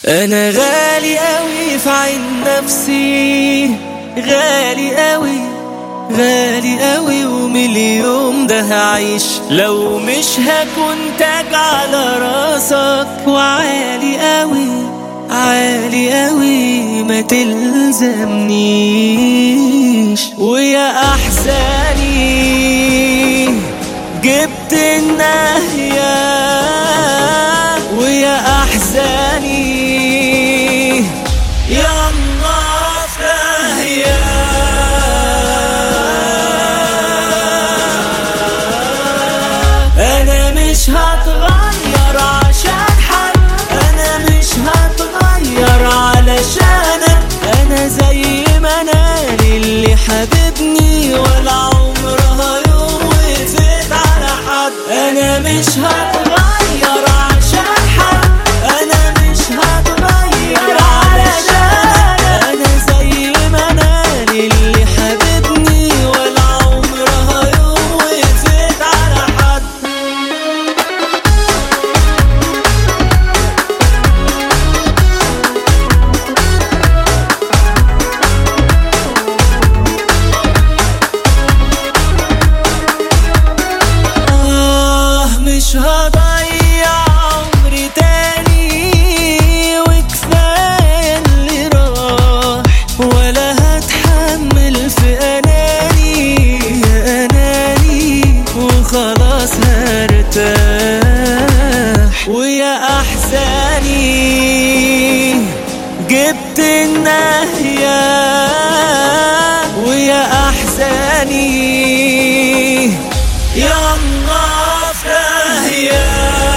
انا غالي قوي في عين نفسي غالي قوي غالي قوي ومليون ده هعيش لو مش هكون تاج على راسك وعالي قوي عالي قوي ما تلزمنيش ويا احزاني جبت النهيه ويا احزاني يا الله فهيا انا مش هتغير عشان حد انا مش هتغير علشانك انا زي ما انا اللي حبيبني ولا عمرها يوم وقفت على حد انا مش هتغير عشان حد انا مش هتغير علشانك انا زي ما انا اللي حبيبني ولا عمرها يوم وقفت على حد آه مش هضيع عمري تاني وكفاية اللي راح ولا هتحمل في أناني يا أناني وخلاص هرتاح ويا أحزاني جبت النهيه ويا احزاني يا الله فهيا